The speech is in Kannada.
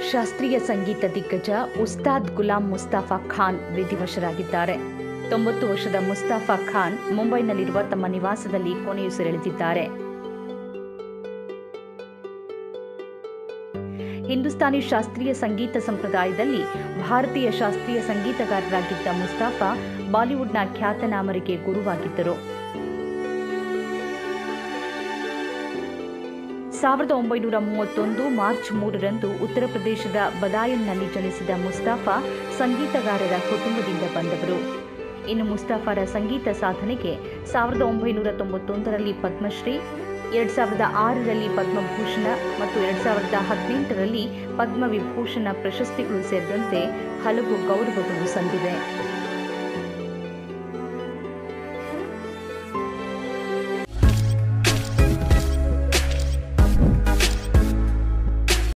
ಶಾಸ್ತ್ರೀಯ ಸಂಗೀತ ದಿಗ್ಗಜ ಉಸ್ತಾದ್ ಗುಲಾಂ ಮುಸ್ತಾಫಾ ಖಾನ್ ವಿಧಿವಶರಾಗಿದ್ದಾರೆ ತೊಂಬತ್ತು ವರ್ಷದ ಮುಸ್ತಾಫಾ ಖಾನ್ ಮುಂಬೈನಲ್ಲಿರುವ ತಮ್ಮ ನಿವಾಸದಲ್ಲಿ ಕೊನೆಯುಸಿರೆಳೆದಿದ್ದಾರೆ ಹಿಂದೂಸ್ತಾನಿ ಶಾಸ್ತ್ರೀಯ ಸಂಗೀತ ಸಂಪ್ರದಾಯದಲ್ಲಿ ಭಾರತೀಯ ಶಾಸ್ತ್ರೀಯ ಸಂಗೀತಗಾರರಾಗಿದ್ದ ಮುಸ್ತಾಫಾ ಬಾಲಿವುಡ್ನ ಖ್ಯಾತನಾಮರಿಗೆ ಗುರುವಾಗಿದ್ದರು ಸಾವಿರದ ಒಂಬೈನೂರ ಮೂವತ್ತೊಂದು ಮಾರ್ಚ್ ಮೂರರಂದು ಉತ್ತರ ಪ್ರದೇಶದ ಬದಾಯನ್ನಲ್ಲಿ ಜನಿಸಿದ ಮುಸ್ತಾಫಾ ಸಂಗೀತಗಾರರ ಕುಟುಂಬದಿಂದ ಬಂದವರು ಇನ್ನು ಮುಸ್ತಾಫಾರ ಸಂಗೀತ ಸಾಧನೆಗೆ ಸಾವಿರದ ಒಂಬೈನೂರ ತೊಂಬತ್ತೊಂದರಲ್ಲಿ ಪದ್ಮಶ್ರೀ ಎರಡು ಸಾವಿರದ ಆರರಲ್ಲಿ ಪದ್ಮಭೂಷಣ ಮತ್ತು ಎರಡು ಸಾವಿರದ ಹದಿನೆಂಟರಲ್ಲಿ ಪದ್ಮವಿಭೂಷಣ ಪ್ರಶಸ್ತಿಗಳು ಸೇರಿದಂತೆ ಹಲವು ಗೌರವಗಳು ಸಂದಿವೆ